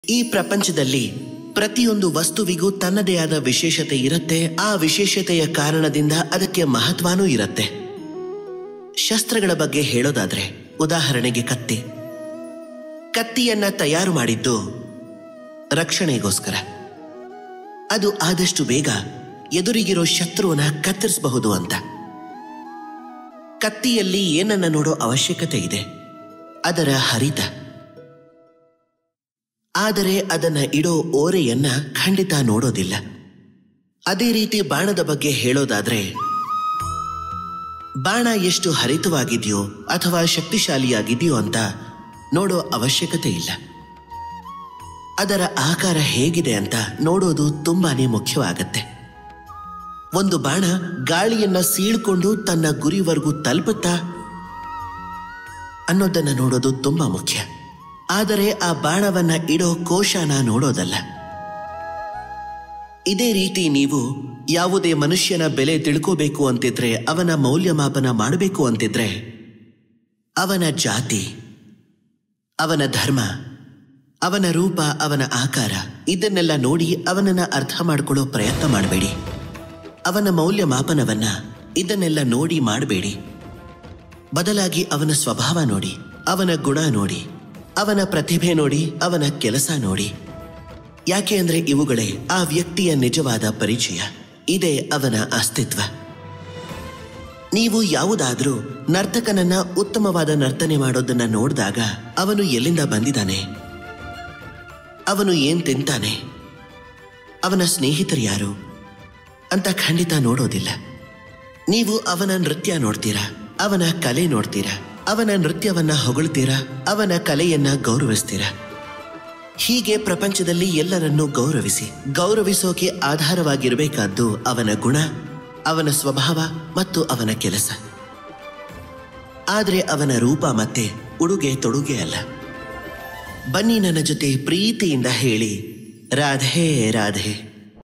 ಈ ಪ್ರಪಂಚದಲ್ಲಿ ಪ್ರತಿಯೊಂದು ವಸ್ತುವಿಗೂ ತನ್ನದೇ ಆದ ವಿಶೇಷತೆ ಇರುತ್ತೆ ಆ ವಿಶೇಷತೆಯ ಕಾರಣದಿಂದ ಅದಕ್ಕೆ ಮಹತ್ವನೂ ಇರುತ್ತೆ ಶಸ್ತ್ರಗಳ ಬಗ್ಗೆ ಹೇಳೋದಾದ್ರೆ ಉದಾಹರಣೆಗೆ ಕತ್ತಿ ಕತ್ತಿಯನ್ನ ತಯಾರು ಮಾಡಿದ್ದು ರಕ್ಷಣೆಗೋಸ್ಕರ ಅದು ಆದಷ್ಟು ಬೇಗ ಎದುರಿಗಿರೋ ಶತ್ರುವನ್ನ ಕತ್ತರಿಸಬಹುದು ಅಂತ ಕತ್ತಿಯಲ್ಲಿ ಏನನ್ನ ನೋಡೋ ಅವಶ್ಯಕತೆ ಇದೆ ಅದರ ಹರಿತ ಆದರೆ ಅದನ್ನ ಇಡೋ ಓರೆಯನ್ನ ಖಂಡಿತ ನೋಡೋದಿಲ್ಲ ಅದೇ ರೀತಿ ಬಾಣದ ಬಗ್ಗೆ ಹೇಳೋದಾದ್ರೆ ಬಾಣ ಎಷ್ಟು ಹರಿತವಾಗಿದೆಯೋ ಅಥವಾ ಶಕ್ತಿಶಾಲಿಯಾಗಿದೆಯೋ ಅಂತ ನೋಡೋ ಅವಶ್ಯಕತೆ ಇಲ್ಲ ಅದರ ಆಕಾರ ಹೇಗಿದೆ ಅಂತ ನೋಡೋದು ತುಂಬಾನೇ ಮುಖ್ಯವಾಗತ್ತೆ ಒಂದು ಬಾಣ ಗಾಳಿಯನ್ನ ಸೀಳ್ಕೊಂಡು ತನ್ನ ಗುರಿವರೆಗೂ ತಲುಪುತ್ತಾ ಅನ್ನೋದನ್ನ ನೋಡೋದು ತುಂಬಾ ಮುಖ್ಯ ಆದರೆ ಆ ಬಾಣವನ್ನ ಇಡೋ ಕೋಶನ ನೋಡೋದಲ್ಲ ಇದೇ ರೀತಿ ನೀವು ಯಾವುದೇ ಮನುಷ್ಯನ ಬೆಲೆ ತಿಳ್ಕೋಬೇಕು ಅಂತಿದ್ರೆ ಅವನ ಮೌಲ್ಯಮಾಪನ ಮಾಡಬೇಕು ಅಂತಿದ್ರೆ ಅವನ ಜಾತಿ ಅವನ ಧರ್ಮ ಅವನ ರೂಪ ಅವನ ಆಕಾರ ಇದನ್ನೆಲ್ಲ ನೋಡಿ ಅವನನ್ನ ಅರ್ಥ ಮಾಡ್ಕೊಳ್ಳೋ ಪ್ರಯತ್ನ ಮಾಡಬೇಡಿ ಅವನ ಮೌಲ್ಯಮಾಪನವನ್ನ ಇದನ್ನೆಲ್ಲ ನೋಡಿ ಮಾಡಬೇಡಿ ಬದಲಾಗಿ ಅವನ ಸ್ವಭಾವ ನೋಡಿ ಅವನ ಗುಣ ನೋಡಿ ಅವನ ಪ್ರತಿಭೆ ನೋಡಿ ಅವನ ಕೆಲಸ ನೋಡಿ ಯಾಕೆ ಅಂದ್ರೆ ಇವುಗಳೇ ಆ ವ್ಯಕ್ತಿಯ ನಿಜವಾದ ಪರಿಚಯ ಇದೇ ಅವನ ಅಸ್ತಿತ್ವ ನೀವು ಯಾವುದಾದ್ರೂ ನರ್ತಕನನ್ನ ಉತ್ತಮವಾದ ನರ್ತನೆ ಮಾಡೋದನ್ನ ನೋಡಿದಾಗ ಅವನು ಎಲ್ಲಿಂದ ಬಂದಿದ್ದಾನೆ ಅವನು ಏನ್ ತಿಂತಾನೆ ಅವನ ಸ್ನೇಹಿತರು ಯಾರು ಅಂತ ಖಂಡಿತ ನೋಡೋದಿಲ್ಲ ನೀವು ಅವನ ನೃತ್ಯ ನೋಡ್ತೀರಾ ಅವನ ಕಲೆ ನೋಡ್ತೀರಾ ಅವನ ನೃತ್ಯವನ್ನ ಹೊಗಳ್ತೀರಾ ಅವನ ಕಲೆಯನ್ನ ಗೌರವಿಸ್ತೀರಾ ಹೀಗೆ ಪ್ರಪಂಚದಲ್ಲಿ ಎಲ್ಲರನ್ನೂ ಗೌರವಿಸಿ ಗೌರವಿಸೋಕೆ ಆಧಾರವಾಗಿರಬೇಕಾದ್ದು ಅವನ ಗುಣ ಅವನ ಸ್ವಭಾವ ಮತ್ತು ಅವನ ಕೆಲಸ ಆದ್ರೆ ಅವನ ರೂಪ ಮತ್ತೆ ಉಡುಗೆ ತೊಡುಗೆ ಅಲ್ಲ ಬನ್ನಿ ನನ್ನ ಜೊತೆ ಪ್ರೀತಿಯಿಂದ ಹೇಳಿ ರಾಧೆ ರಾಧೆ